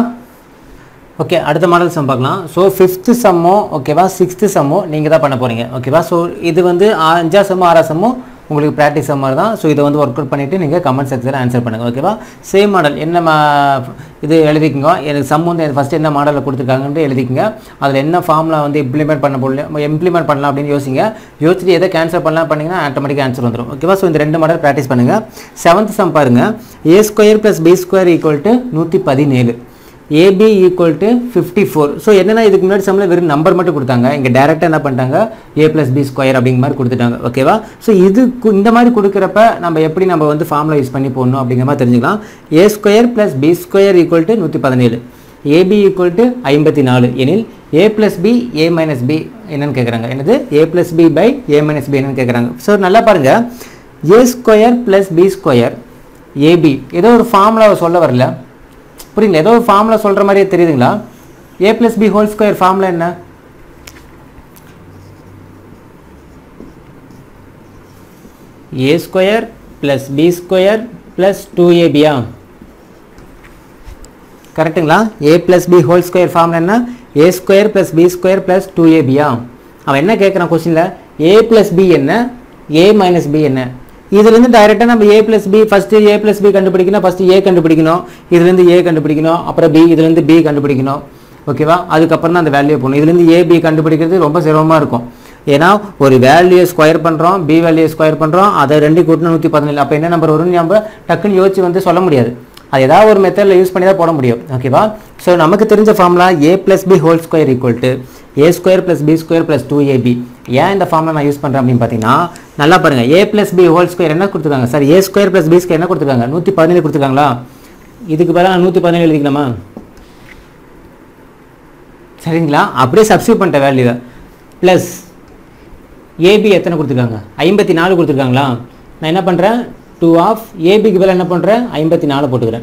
ஓகே அடுத்த மாடல் சம் பார்க்கலாம் ஸோ ஃபிஃப்த்து சம்மோ ஓகேவா சிக்ஸ்த்து சம்மோ நீங்கள் தான் பண்ண போகிறீங்க ஓகேவா ஸோ இது வந்து அஞ்சா சம்மோ ஆறா சம்மோ உங்களுக்கு ப்ராக்டிஸ் மாதிரி தான் ஸோ இதை வந்து ஒர்க் அவுட் பண்ணிவிட்டு நீங்கள் கமெண்ட் செக்ஷனில் ஆன்சர் பண்ணுங்கள் ஓகேவா சேம் மாடல் என்ன மா இது எழுதிக்கங்க எனக்கு சம் வந்து ஃபஸ்ட்டு என்ன மாடலில் கொடுத்துருக்காங்கன்ட்டு எழுதிக்கங்க அதில் என்ன ஃபார்மில் வந்து இம்ப்ளிமெண்ட் பண்ண போடல இம்ப்ளிமெண்ட் பண்ணலாம் அப்படின்னு யோசிங்க யோசிச்சுட்டு எதை கேன்சல் பண்ணலாம் பண்ணிங்கன்னா ஆட்டோமேட்டிக்காக ஆன்சர் வந்துடும் ஓகேவா ஸோ இந்த ரெண்டு மாடல் ப்ராக்டிஸ் பண்ணுங்கள் செவன்த் சம் பாருங்கள் A square plus B square equal to நூற்றி பதினேழு AB equal to fifty four so என்னன்னா இதுக்கு முன்னாடி சம்மில் வெறும் நம்பர் மட்டும் கொடுத்தாங்க இங்கே டேரெக்டாக என்ன பண்ணிட்டாங்க ஏ ப்ளஸ் பி ஸ்கொயர் அப்படிங்கிற மாதிரி கொடுத்துட்டாங்க ஓகேவா ஸோ இது கு- இந்த மாதிரி கொடுக்குறப்ப நம்ம எப்படி நம்ம வந்து ஃபார்முலா யூஸ் பண்ணி போடணும் அப்படிங்கிற மாதிரி தெரிஞ்சுக்கலாம் A square plus B square equal to நூற்றி பதினேழு ஏபி ஈக்குவல் டு ஐம்பத்தி நாலு எனில் A plus B A minus B என்னன்னு கேட்குறாங்க என்னது A plus B by A minus B என்னன்னு கேட்குறாங்க ஸோ நல்லா பாருங்கள் A square plus B square AB ஏதோ ஒரு ஃபார்முலாவை சொல்ல வரல புரியுங்களா ஏதோ ஒரு ஃபார்முலா சொல்கிற மாதிரியே தெரியுதுங்களா A plus B whole square formula என்ன A square plus B square plus two ஏபியா கரெக்ட்டுங்களா A plus B whole square formula என்ன A square plus B square plus two ஏபியா அவன் என்ன கேட்குறான் கொஸ்டினில் ஏ ப்ளஸ் பி என்ன ஏ மைனஸ் பி என்ன இதுலேருந்து டைரெக்டாக நம்ம A plus B first A plus B கண்டுபிடிக்கணும் ஃபஸ்ட்டு ஏ கண்டுபிடிக்கணும் இதுலேருந்து ஏ கண்டுபிடிக்கணும் அப்புறம் பி இதுலேருந்து பி கண்டுபிடிக்கணும் ஓகேவா அதுக்கப்புறம் தான் அந்த வேல்யூ போகணும் இதுலேருந்து ஏ பி கண்டுபிடிக்கிறது ரொம்ப சிரமமாக இருக்கும் ஏன்னா ஒரு வேல்யூ ஸ்கொயர் பண்ணுறோம் பி வேல்யூ ஸ்கொயர் பண்ணுறோம் அதை ரெண்டு கூட்டினா நூற்றி பதினேழு அப்போ என்ன நம்பர் வரும்னு நம்ம டக்குன்னு யோசிச்சு வந்து சொல்ல முடியாது அது ஏதாவது ஒரு மெத்தடில் யூஸ் பண்ணி தான் போட முடியும் ஓகேவா ஸோ நமக்கு தெரிஞ்ச formula A plus B whole square equal to A square plus B square plus two AB ஏன் இந்த ஃபார்முலா நான் யூஸ் பண்ணுறேன் அப்படின்னு பார்த்தீங்கன்னா நல்லா பாருங்கள் A plus B whole square என்ன கொடுத்துருக்காங்க sir A square plus B square என்ன கொடுத்துருக்காங்க நூற்றி பதினேழு கொடுத்துருக்காங்களா இதுக்கு பதிலாக நூற்றி பதினேழு எழுதிக்கலாமா சரிங்களா அப்படியே சப்ஸ்டியூட் பண்ணிட்ட வேல்யூவை ப்ளஸ் ஏபி எத்தனை கொடுத்துருக்காங்க ஐம்பத்தி நாலு கொடுத்துருக்காங்களா நான் என்ன பண்ணுறேன் டூ ஆஃப் ஏபிக்கு பதிலா என்ன பண்ணுறேன் ஐம்பத்தி நாலு போட்டுக்கிறேன்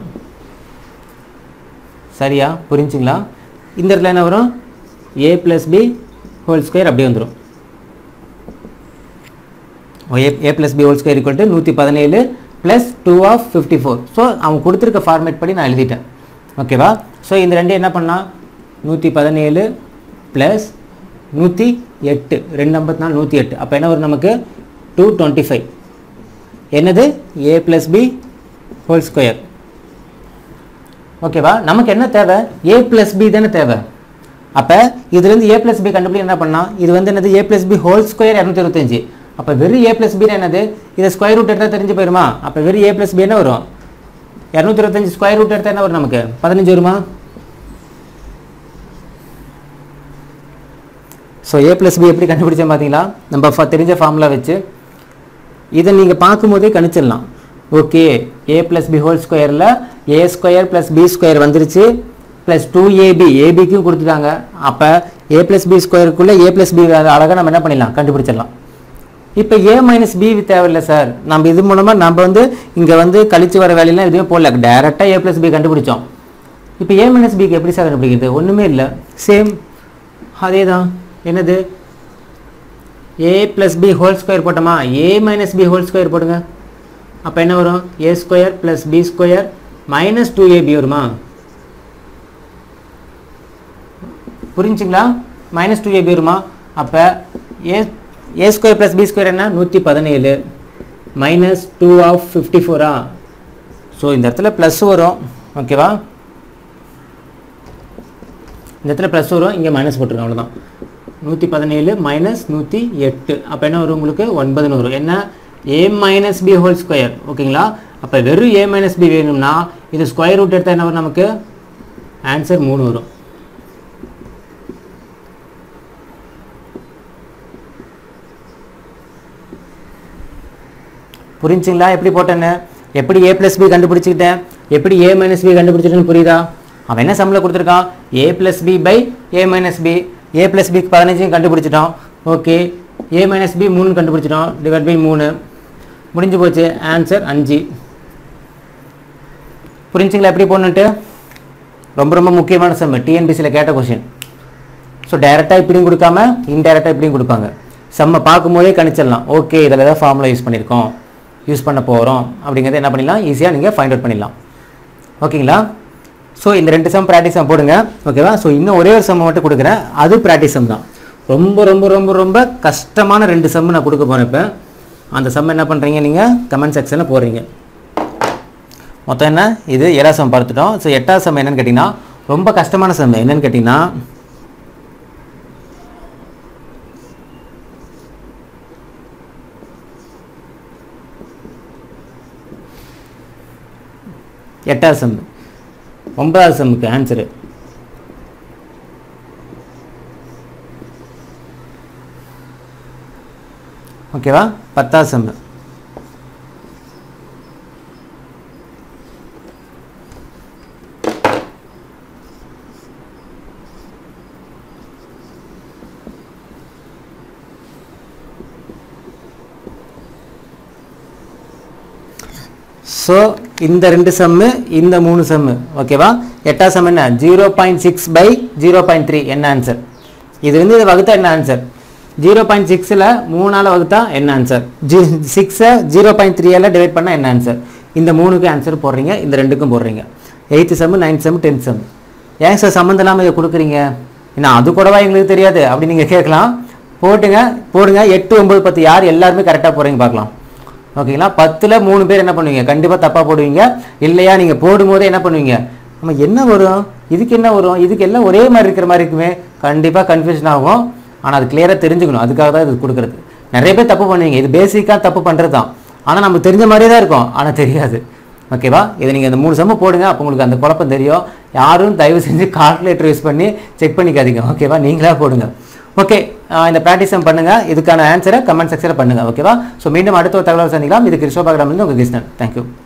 சரியா புரிஞ்சுங்களா இந்த இடத்துல என்ன வரும் A plus B whole square அப்படியே வந்துடும் A A plus B whole square equal to நூற்றி பதினேழு plus two of fifty four so அவன் கொடுத்துருக்க ஃபார்மேட் படி நான் எழுதிட்டேன் ஓகேவா ஸோ இந்த ரெண்டு என்ன பண்ணால் நூற்றி பதினேழு ப்ளஸ் நூற்றி எட்டு ரெண்டு ஐம்பத்தி நாலு நூற்றி எட்டு அப்போ என்ன வரும் நமக்கு டூ டுவெண்ட்டி ஃபைவ் என்னது A plus B whole square ஓகேவா நமக்கு என்ன தேவை ஏ ப்ளஸ் பி தானே தேவை அப்போ இதுலேருந்து ஏ ப்ளஸ் பி கண்டுபிடி என்ன பண்ணலாம் இது வந்து என்னது A plus B whole square இரநூத்தி இருபத்தஞ்சு அப்போ வெறும் ஏ ப்ளஸ் பி என்னது இதை ஸ்கொயர் ரூட் எடுத்தால் தெரிஞ்சு போயிருமா அப்போ வெறும் ஏ ப்ளஸ் பி என்ன வரும் இரநூத்தி இருபத்தஞ்சு ஸ்கொயர் ரூட் எடுத்தால் என்ன வரும் நமக்கு பதினஞ்சு வருமா ஸோ ஏ ப்ளஸ் பி எப்படி கண்டுபிடிச்சோம் பார்த்தீங்களா நம்ம ஃப- தெரிஞ்ச ஃபார்முலா வச்சு இதை நீங்கள் பார்க்கும்போதே கணிச்சிடலாம் okay A plus B whole ஸ்கொயரில் A square plus B square வந்துருச்சு ப்ளஸ் டூ ஏபி ஏபிக்கும் கொடுத்துட்டாங்க அப்போ ஏ ப்ளஸ் பி ஸ்கொயருக்குள்ளே ஏ ப்ளஸ் பி அழகாக நம்ம என்ன பண்ணிடலாம் கண்டுபிடிச்சிடலாம் இப்போ ஏ மைனஸ் பி தேவையில்லை சார் நம்ம இது மூலமாக நம்ம வந்து இங்கே வந்து கழிச்சு வர வேலையெல்லாம் எதுவுமே போடல டேரெக்டாக ஏ ப்ளஸ் பி கண்டுபிடிச்சோம் இப்போ ஏ மைனஸ் பிக்கு எப்படி சார் கண்டுபிடிக்கிறது ஒன்றுமே இல்லை சேம் அதே தான் என்னது A plus B whole square போட்டோமா A minus B whole square போடுங்க அப்போ என்ன வரும் A square plus B square minus two A B வருமா புரிஞ்சுங்களா மைனஸ் டூ ஏபி வருமா அப்போ A A square plus B square என்ன நூற்றி பதினேழு மைனஸ் டூ ஆஃப் ஃபிஃப்டி ஃபோரா ஸோ இந்த இடத்துல ப்ளஸ் வரும் ஓகேவா இந்த இடத்துல ப்ளஸ் வரும் இங்கே மைனஸ் போட்டுருக்கோம் அவ்வளோதான் நூற்றி பதினேழு மைனஸ் நூற்றி எட்டு அப்போ என்ன வரும் உங்களுக்கு ஒன்பதுன்னு வரும் என்ன A minus B whole square ஓகேங்களா அப்போ வெறும் ஏ மைனஸ் பி வேணும்னா இது ஸ்கொயர் ரூட் எடுத்தால் என்ன வரும் நமக்கு ஆன்சர் மூணு வரும் புரிஞ்சுங்களா எப்படி போட்டேன்னு எப்படி ஏ ப்ளஸ் பி கண்டுபிடிச்சிக்கிட்டேன் எப்படி ஏ மைனஸ் பி கண்டுபிடிச்சிட்டேன்னு புரியுதா அவன் என்ன சம்மில் கொடுத்துருக்கான் A plus B by A minus B A plus பிக்கு பதினஞ்சையும் கண்டுபிடிச்சிட்டோம் ஓகே ஏ மைனஸ் பி மூணு கண்டுபிடிச்சிட்டோம் டிவைட் பை மூணு முடிஞ்சு போச்சு ஆன்சர் அஞ்சு புரிஞ்சுங்களா எப்படி போடணுன்ட்டு ரொம்ப ரொம்ப முக்கியமான சம் டிஎன்பிசியில் கேட்ட கொஷின் ஸோ டைரெக்டாக இப்படியும் கொடுக்காம இன்டைரக்டாக இப்படியும் கொடுப்பாங்க செம்ம பார்க்கும்போதே கணிச்சிடலாம் ஓகே இதில் தான் ஃபார்முலா யூஸ் பண்ணியிருக்கோம் யூஸ் பண்ண போகிறோம் அப்படிங்கிறத என்ன பண்ணிடலாம் ஈஸியாக நீங்கள் ஃபைண்ட் அவுட் பண்ணிடலாம் ஓகேங்களா ஸோ இந்த ரெண்டு சம் ப்ராக்டிஸ் சம் போடுங்க ஓகேவா ஸோ இன்னும் ஒரே ஒரு சம் மட்டும் கொடுக்குறேன் அது ப்ராக்டிஸ் சம் தான் ரொம்ப ரொம்ப ரொம்ப ரொம்ப கஷ்டமான ரெண்டு சம் நான் கொடுக்க போகிறேன் இப்போ அந்த சம் என்ன பண்ணுறீங்க நீங்கள் கமெண்ட் செக்ஷனில் போடுறீங்க மொத்தம் என்ன இது ஏழாவது சம் பார்த்துட்டோம் ஸோ எட்டாவது சம் என்னன்னு கேட்டிங்கன்னா ரொம்ப கஷ்டமான சம் என்னன்னு கேட்டிங்கன்னா எட்டாவது சம் ஒன்பதாவது சம்முக்கு ஆன்சரு ஓகேவா பத்தாவது சம் ஸோ இந்த ரெண்டு சம்மு இந்த மூணு சம்மு ஓகேவா எட்டாவது சம் என்ன zero point six by zero point three என்ன ஆன்சர் இது வந்து இதை வகுத்தா என்ன ஆன்சர் ஜீரோ பாயிண்ட் சிக்ஸில் மூணால் வகுத்தா என்ன ஆன்சர் ஜி சிக்ஸை ஜீரோ பாயிண்ட் த்ரீயால் டிவைட் பண்ணால் என்ன ஆன்சர் இந்த மூணுக்கு ஆன்சர் போடுறீங்க இந்த ரெண்டுக்கும் போடுறீங்க eighth sum ninth sum tenth sum ஏன் சார் சம்மந்தம் இல்லாமல் இதை கொடுக்குறீங்க ஏன்னா அது கூடவா எங்களுக்கு தெரியாது அப்படி நீங்கள் கேட்கலாம் போட்டுங்க போடுங்க எட்டு ஒம்பது பத்து யார் எல்லாருமே கரெக்டாக போகிறீங்க பார்க்கலாம் ஓகேங்களா பத்தில் மூணு பேர் என்ன பண்ணுவீங்க கண்டிப்பாக தப்பாக போடுவீங்க இல்லையா நீங்கள் போடும்போதே என்ன பண்ணுவீங்க நம்ம என்ன வரும் இதுக்கு என்ன வரும் இதுக்கு எல்லாம் ஒரே மாதிரி இருக்கிற மாதிரி இருக்குமே கண்டிப்பாக கன்ஃபியூஷன் ஆகும் ஆனால் அது கிளியராக தெரிஞ்சுக்கணும் அதுக்காக தான் இது கொடுக்குறது நிறைய பேர் தப்பு பண்ணுவீங்க இது பேசிக்காக தப்பு பண்ணுறது தான் ஆனால் நமக்கு தெரிஞ்ச மாதிரியே தான் இருக்கும் ஆனால் தெரியாது ஓகேவா இதை நீங்கள் இந்த மூணு சம்ம போடுங்க அப்போ உங்களுக்கு அந்த குழப்பம் தெரியும் யாரும் தயவு செஞ்சு கால்குலேட்டர் யூஸ் பண்ணி செக் பண்ணிக்காதீங்க ஓகேவா நீங்களா போடுங்க ஓகே இந்த ப்ராக்டிஸும் பண்ணுங்கள் இதுக்கான ஆன்சரை கமெண்ட் செக்ஷனில் பண்ணுங்கள் ஓகேவா ஸோ மீண்டும் அடுத்த ஒரு தகவல் சந்திக்கலாம் இது கிருஷ்ணபாகிராமிலிருந்து உங்கள் கிருஷ்ணன் தேங்க்யூ